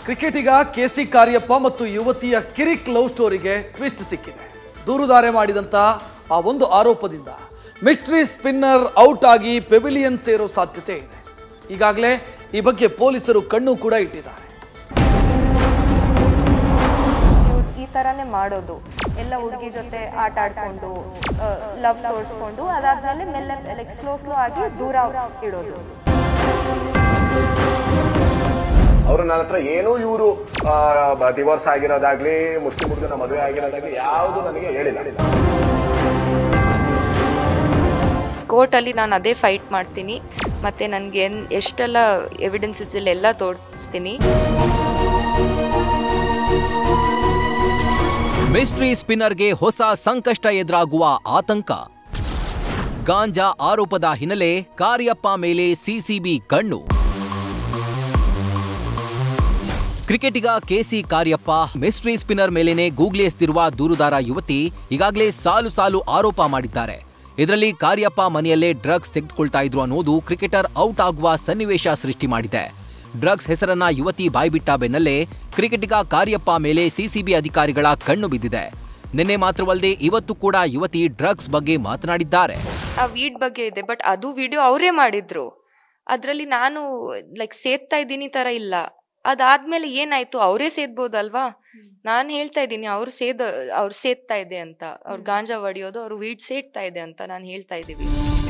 ಕ್ರಿಕೆಟಿಗ ಕೆಸಿ ಕಾರ್ಯಪ್ಪ ಮತ್ತು ಯುವತಿಯ ಕಿರಿಕ್ ಲವ್ ಸ್ಟೋರಿಗೆ ಟ್ವಿಸ್ಟ್ ಸಿಕ್ಕಿದೆ ದೂರುದಾರೆ ಮಾಡಿದಂಥ ಆ ಒಂದು ಆರೋಪದಿಂದ ಮಿಸ್ಟ್ರಿ ಸ್ಪಿನ್ನರ್ ಔಟ್ ಆಗಿ ಪೆವಿಲಿಯನ್ ಸೇರೋ ಸಾಧ್ಯತೆ ಇದೆ ಈಗಾಗಲೇ ಈ ಬಗ್ಗೆ ಪೊಲೀಸರು ಕಣ್ಣು ಕೂಡ ಇಟ್ಟಿದ್ದಾರೆ ಇವ್ರು ಈ ಥರನೇ ಮಾಡೋದು ಎಲ್ಲ ಹುಡುಗಿ ಜೊತೆ ಆಟ ಆಡ್ಕೊಂಡು ಲವ್ ತೋರಿಸ್ಕೊಂಡು ಅದಾದ್ಮೇಲೆ ಮೆಲ್ಲ ಲೈಕ್ ಸ್ಲೋ ಸ್ಲೋ ಆಗಿ ದೂರ ಇಡೋದು ಅವರು ನನ್ನ ಹತ್ರ ಏನೂ ಇವರು ಡಿವೋರ್ಸ್ ಆಗಿರೋದಾಗ್ಲಿ ಮುಸ್ಲಿಂ ಹುಡುಗನ ಮದುವೆ ಆಗಿರೋದಾಗ್ಲಿ ಯಾವುದು ನನಗೆ ಹೇಳಿಲ್ಲ ಕೋರ್ಟಲ್ಲಿ ನಾನು ಅದೇ ಫೈಟ್ ಮಾಡ್ತೀನಿ ಮತ್ತು ನನಗೆ ಎಷ್ಟೆಲ್ಲ ಎವಿಡೆನ್ಸಸ್ ಎಲ್ಲ ತೋರಿಸ್ತೀನಿ ಮಿಸ್ಟ್ರಿ ಸ್ಪಿನ್ನರ್ಗೆ ಹೊಸ ಸಂಕಷ್ಟ ಎದುರಾಗುವ ಆತಂಕ ಗಾಂಜಾ ಆರೋಪದ ಹಿನ್ನೆಲೆ ಕಾರ್ಯಪ್ಪ ಮೇಲೆ ಸಿಸಿಬಿ ಕಣ್ಣು ಕ್ರಿಕೆಟಿಗ ಕೆಸಿ ಕಾರ್ಯಪ್ಪ ಮಿಸ್ಟ್ರಿ ಸ್ಪಿನ್ನರ್ ಮೇಲೇನೆ ಗೂಗ್ಲಿ ಎಸ್ತಿರುವ ದೂರುದಾರ ಯುವತಿ ಈಗಾಗಲೇ ಸಾಲು ಸಾಲು ಆರೋಪ ಮಾಡಿದ್ದಾರೆ ಇದರಲ್ಲಿ ಕಾರ್ಯಪ್ಪ ಮನೆಯಲ್ಲೇ ಡ್ರಗ್ಸ್ ತೆಗೆದುಕೊಳ್ತಾ ಇದ್ರು ಅನ್ನೋದು ಕ್ರಿಕೆಟರ್ ಔಟ್ ಆಗುವ ಸನ್ನಿವೇಶ ಸೃಷ್ಟಿ ಮಾಡಿದೆ ಡ್ರಗ್ಸ್ ಹೆಸರನ್ನ ಯುವತಿ ಬಾಯ್ಬಿಟ್ಟ ಬೆನ್ನಲ್ಲೇ ಕ್ರಿಕೆಟಿಗ ಕಾರ್ಯಪ್ಪ ಮೇಲೆ ಸಿಸಿಬಿ ಅಧಿಕಾರಿಗಳ ಕಣ್ಣು ಬಿದ್ದಿದೆ ನಿನ್ನೆ ಮಾತ್ರವಲ್ಲದೆ ಇವತ್ತು ಕೂಡ ಯುವತಿ ಡ್ರಗ್ಸ್ ಬಗ್ಗೆ ಮಾತನಾಡಿದ್ದಾರೆ ಆ ವೀಡ್ ಬಗ್ಗೆ ಇದೆ ಬಟ್ ಅದು ವಿಡಿಯೋ ಅವರೇ ಮಾಡಿದ್ರು ಅದರಲ್ಲಿ ನಾನು ಲೈಕ್ ಸೇದ್ತಾ ಇದ್ದೀನಿ ಥರ ಇಲ್ಲ ಅದಾದ್ಮೇಲೆ ಏನಾಯ್ತು ಅವರೇ ಸೇದ್ಬೋದಲ್ವಾ ನಾನು ಹೇಳ್ತಾ ಇದ್ದೀನಿ ಅವ್ರು ಸೇದ ಅವ್ರು ಸೇದ್ತಾ ಇದೆ ಅಂತ ಅವ್ರು ಗಾಂಜಾ ಹೊಡಿಯೋದು ಅವ್ರು ವೀಡ್ ಸೇಡ್ತಾ ಇದೆ ಅಂತ ನಾನು ಹೇಳ್ತಾ ಇದ್ದೀವಿ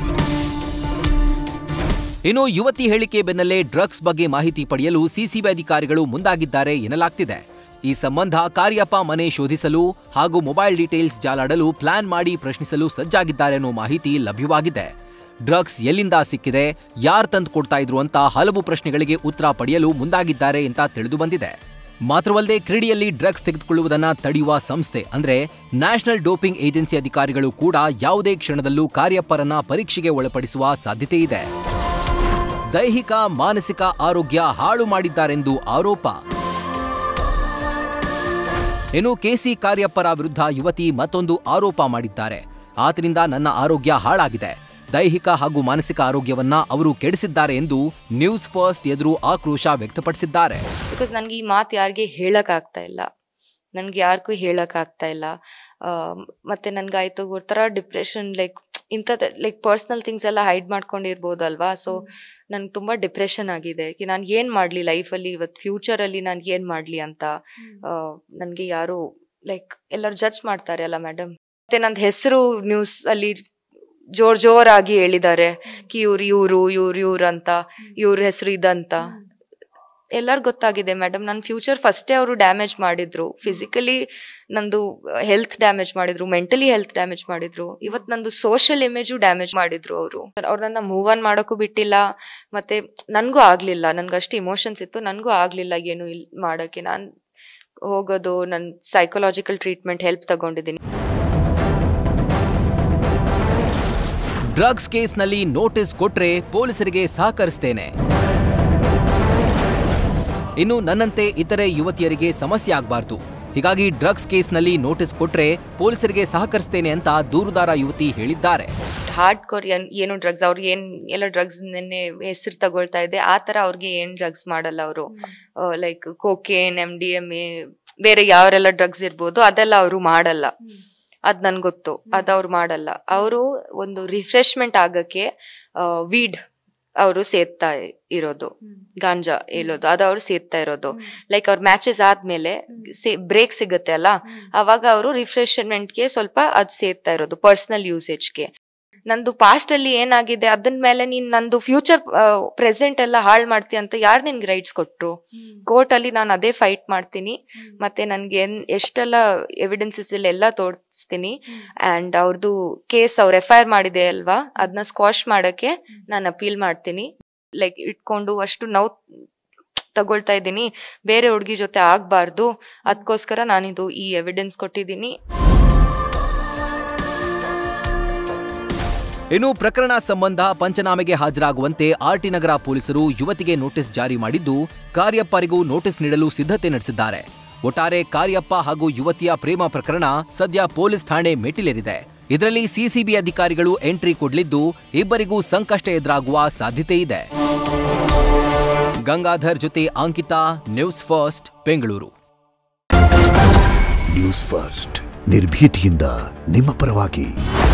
ಇನ್ನು ಯುವತಿ ಹೇಳಿಕೆ ಬೆನ್ನಲ್ಲೇ ಡ್ರಗ್ಸ್ ಬಗ್ಗೆ ಮಾಹಿತಿ ಪಡೆಯಲು ಸಿಸಿಬಿ ಅಧಿಕಾರಿಗಳು ಮುಂದಾಗಿದ್ದಾರೆ ಎನ್ನಲಾಗ್ತಿದೆ ಈ ಸಂಬಂಧ ಕಾರ್ಯಪ್ಪ ಮನೆ ಶೋಧಿಸಲು ಹಾಗೂ ಮೊಬೈಲ್ ಡೀಟೇಲ್ಸ್ ಜಾಲಾಡಲು ಪ್ಲಾನ್ ಮಾಡಿ ಪ್ರಶ್ನಿಸಲು ಸಜ್ಜಾಗಿದ್ದಾರೆ ಅನ್ನೋ ಮಾಹಿತಿ ಲಭ್ಯವಾಗಿದೆ ಡ್ರಗ್ಸ್ ಎಲ್ಲಿಂದ ಸಿಕ್ಕಿದೆ ಯಾರ್ ತಂದು ಕೊಡ್ತಾ ಇದ್ರು ಅಂತ ಹಲವು ಪ್ರಶ್ನೆಗಳಿಗೆ ಉತ್ತರ ಪಡೆಯಲು ಮುಂದಾಗಿದ್ದಾರೆ ಅಂತ ತಿಳಿದು ಬಂದಿದೆ ಮಾತ್ರವಲ್ಲದೆ ಕ್ರೀಡೆಯಲ್ಲಿ ಡ್ರಗ್ಸ್ ತೆಗೆದುಕೊಳ್ಳುವುದನ್ನ ತಡೆಯುವ ಸಂಸ್ಥೆ ಅಂದ್ರೆ ನ್ಯಾಷನಲ್ ಡೋಪಿಂಗ್ ಏಜೆನ್ಸಿ ಅಧಿಕಾರಿಗಳು ಕೂಡ ಯಾವುದೇ ಕ್ಷಣದಲ್ಲೂ ಕಾರ್ಯಪ್ಪರನ್ನ ಪರೀಕ್ಷೆಗೆ ಒಳಪಡಿಸುವ ಸಾಧ್ಯತೆ ಇದೆ ದೈಹಿಕ ಮಾನಸಿಕ ಆರೋಗ್ಯ ಹಾಳು ಮಾಡಿದ್ದಾರೆಂದು ಆರೋಪ ಇನ್ನು ಕೆಸಿ ಕಾರ್ಯಪ್ಪರ ವಿರುದ್ಧ ಯುವತಿ ಮತ್ತೊಂದು ಆರೋಪ ಮಾಡಿದ್ದಾರೆ ಆತನಿಂದ ನನ್ನ ಆರೋಗ್ಯ ಹಾಳಾಗಿದೆ ದೈಹಿಕ ಹಾಗೂ ಮಾನಸಿಕ ಆರೋಗ್ಯವನ್ನ ಅವರು ಕೆಡಿಸಿದ್ದಾರೆ ಎಂದು ನ್ಯೂಸ್ ಫಸ್ಟ್ ಎದುರು ಆಕ್ರೋಶ ವ್ಯಕ್ತಪಡಿಸಿದ್ದಾರೆ ಬಿಕಾಸ್ ನನಗೆ ಈ ಮಾತು ಯಾರಿಗೆ ಹೇಳಕ್ ಆಗ್ತಾ ಇಲ್ಲ ನನ್ಗೆ ಯಾರಿಗೂ ಹೇಳಕ್ ಆಗ್ತಾ ಇಲ್ಲ ಆ, ಮತ್ತೆ ನನ್ಗಾಯ್ತು ಒಂಥರ ಡಿಪ್ರೆಷನ್ ಲೈಕ್ ಇಂಥದ್ದು ಲೈಕ್ ಪರ್ಸ್ನಲ್ ಥಿಂಗ್ಸ್ ಎಲ್ಲ ಹೈಡ್ ಮಾಡ್ಕೊಂಡಿರ್ಬೋದಲ್ವಾ ಸೊ ನನ್ಗೆ ತುಂಬಾ ಡಿಪ್ರೆಷನ್ ಆಗಿದೆ ನಾನು ಏನ್ ಮಾಡ್ಲಿ ಲೈಫಲ್ಲಿ ಇವತ್ತು ಫ್ಯೂಚರಲ್ಲಿ ನಾನು ಏನ್ ಮಾಡ್ಲಿ ಅಂತ ನನಗೆ ಯಾರು ಲೈಕ್ ಎಲ್ಲರೂ ಜಡ್ಜ್ ಮಾಡ್ತಾರೆ ಅಲ್ಲ ಮೇಡಮ್ ಮತ್ತೆ ನಂದು ಹೆಸರು ನ್ಯೂಸ್ ಅಲ್ಲಿ ಜೋರ್ ಜೋರಾಗಿ ಹೇಳಿದ್ದಾರೆ ಕಿ ಇವ್ರು ಇವ್ರು ಇವ್ರು ಇವ್ರು ಅಂತ ಇವ್ರ ಹೆಸರು ಇದಂತ ಎಲ್ಲರಿಗೂ ಗೊತ್ತಾಗಿದೆ ಮೇಡಮ್ ನನ್ನ ಫ್ಯೂಚರ್ ಫಸ್ಟೇ ಅವರು ಡ್ಯಾಮೇಜ್ ಮಾಡಿದ್ರು ಫಿಸಿಕಲಿ ನಂದು ಹೆಲ್ತ್ ಡ್ಯಾಮೇಜ್ ಮಾಡಿದ್ರು ಮೆಂಟಲಿ ಹೆಲ್ತ್ ಡ್ಯಾಮೇಜ್ ಮಾಡಿದ್ರು ಇವತ್ತು ನಂದು ಸೋಷಿಯಲ್ ಇಮೇಜು ಡ್ಯಾಮೇಜ್ ಮಾಡಿದ್ರು ಅವರು ಅವ್ರು ನನ್ನ ಮೂವ್ ಆನ್ ಮಾಡೋಕ್ಕೂ ಬಿಟ್ಟಿಲ್ಲ ಮತ್ತೆ ನನಗೂ ಆಗ್ಲಿಲ್ಲ ನನ್ಗೆ ಅಷ್ಟು ಇಮೋಷನ್ಸ್ ಇತ್ತು ನನಗೂ ಆಗ್ಲಿಲ್ಲ ಏನು ಇಲ್ ಮಾಡೋಕ್ಕೆ ನಾನು ಹೋಗೋದು ನನ್ನ ಸೈಕಲಾಜಿಕಲ್ ಟ್ರೀಟ್ಮೆಂಟ್ ಹೆಲ್ಪ್ ತಗೊಂಡಿದ್ದೀನಿ ಡ್ರಗ್ಸ್ ಕೇಸ್ನಲ್ಲಿ ನೋಟಿಸ್ ಕೊಟ್ರೆ ಪೊಲೀಸರಿಗೆ ಸಹಕರಿಸ್ತೇನೆ ಇನ್ನು ನನ್ನಂತೆ ಇತರೆ ಯುವತಿಯರಿಗೆ ಸಮಸ್ಯೆ ಆಗಬಾರ್ದು ಹೀಗಾಗಿ ಡ್ರಗ್ಸ್ ಕೇಸ್ನಲ್ಲಿ ನೋಟಿಸ್ ಕೊಟ್ರೆ ಪೊಲೀಸರಿಗೆ ಸಹಕರಿಸ್ತೇನೆ ಅಂತ ದೂರುದಾರ ಯುವತಿ ಹೇಳಿದ್ದಾರೆ ಹಾರ್ಡ್ ಕೋರ್ ಏನು ಡ್ರಗ್ಸ್ ಅವ್ರು ಏನ್ ಎಲ್ಲ ಡ್ರಗ್ಸ್ ನೆನ್ನೆ ಹೆಸರು ತಗೊಳ್ತಾ ಇದೆ ಆ ತರ ಅವ್ರಿಗೆ ಏನ್ ಡ್ರಗ್ಸ್ ಮಾಡಲ್ಲ ಅವರು like cocaine M D M A ಬೇರೆ ಯಾವರೆಲ್ಲ ಡ್ರಗ್ಸ್ ಇರ್ಬೋದು ಅದೆಲ್ಲ ಅವರು ಮಾಡಲ್ಲ ಅದ್ ನನ್ಗೆ ಗೊತ್ತು ಅದ್ ಅವ್ರು ಮಾಡಲ್ಲ ಅವರು ಒಂದು ರಿಫ್ರೆಶ್ಮೆಂಟ್ ಆಗಕ್ಕೆ ವೀಡ್ ಅವರು ಸೇರ್ತಾ ಇರೋದು ಗಾಂಜಾ ಹೇಳೋದು ಅದು ಅವ್ರು ಸೇರ್ತಾ ಇರೋದು ಲೈಕ್ ಅವ್ರ ಮ್ಯಾಚಸ್ ಆದ್ಮೇಲೆ ಬ್ರೇಕ್ ಸಿಗುತ್ತೆ ಅಲ್ಲ ಅವಾಗ ಅವರು ರಿಫ್ರೆಶ್ಮೆಂಟ್ಗೆ ಸ್ವಲ್ಪ ಅದ್ ಸೇರ್ತಾ ಇರೋದು ಪರ್ಸನಲ್ ಯೂಸೇಜ್ಗೆ ನಂದು ಪಾಸ್ಟ್ ಅಲ್ಲಿ ಏನಾಗಿದೆ ಅದನ್ ಮೇಲೆ ನೀನ್ ನಂದು ಫ್ಯೂಚರ್ ಪ್ರೆಸೆಂಟ್ ಎಲ್ಲ ಹಾಳು ಮಾಡ್ತೀಯ ಅಂತ ಯಾರು ನಿನ್ಗೆ ರೈಟ್ಸ್ ಕೊಟ್ರು ಕೋರ್ಟ್ ಅಲ್ಲಿ ನಾನು ಅದೇ ಫೈಟ್ ಮಾಡ್ತೀನಿ ಮತ್ತೆ ನನ್ಗೆ ಏನ್ ಎಷ್ಟೆಲ್ಲ ಎವಿಡೆನ್ಸಸ್ ಎಲ್ಲ ತೋರಿಸ್ತೀನಿ ಅಂಡ್ ಅವ್ರದ್ದು ಕೇಸ್ ಅವ್ರು ಎಫ್ ಐ ಆರ್ ಮಾಡಿದೆ ಅಲ್ವಾ ಅದನ್ನ ಸ್ಕ್ವಾಶ್ ಮಾಡಕ್ಕೆ ನಾನು ಅಪೀಲ್ ಮಾಡ್ತೀನಿ ಲೈಕ್ ಇಟ್ಕೊಂಡು ಅಷ್ಟು ನೋವು ತಗೊಳ್ತಾ ಇದ್ದೀನಿ ಬೇರೆ ಹುಡುಗಿ ಜೊತೆ ಆಗ್ಬಾರ್ದು ಅದಕ್ಕೋಸ್ಕರ ನಾನಿದು ಈ ಎವಿಡೆನ್ಸ್ ಕೊಟ್ಟಿದ್ದೀನಿ ಇನ್ನು ಪ್ರಕರಣ ಸಂಬಂಧ ಪಂಚನಾಮೆಗೆ ಹಾಜರಾಗುವಂತೆ ಆರ್ಟಿ ನಗರ ಪೊಲೀಸರು ಯುವತಿಗೆ ನೋಟಿಸ್ ಜಾರಿ ಮಾಡಿದ್ದು ಕಾರ್ಯಪ್ಪರಿಗೂ ನೋಟಿಸ್ ನೀಡಲು ಸಿದ್ಧತೆ ನಡೆಸಿದ್ದಾರೆ ಒಟ್ಟಾರೆ ಕಾರ್ಯಪ್ಪ ಹಾಗೂ ಯುವತಿಯ ಪ್ರೇಮ ಪ್ರಕರಣ ಸದ್ಯ ಪೊಲೀಸ್ ಠಾಣೆ ಮೆಟ್ಟಿಲೇರಿದೆ ಇದರಲ್ಲಿ ಸಿಸಿಬಿ ಅಧಿಕಾರಿಗಳು ಎಂಟ್ರಿ ಕೊಡಲಿದ್ದು ಇಬ್ಬರಿಗೂ ಸಂಕಷ್ಟ ಎದುರಾಗುವ ಸಾಧ್ಯತೆ ಇದೆ ಗಂಗಾಧರ್ ಜೊತೆ Ankita news first Bengaluru news first ನಿರ್ಭೀತಿಯಿಂದ ನಿಮ್ಮ ಪರವಾಗಿ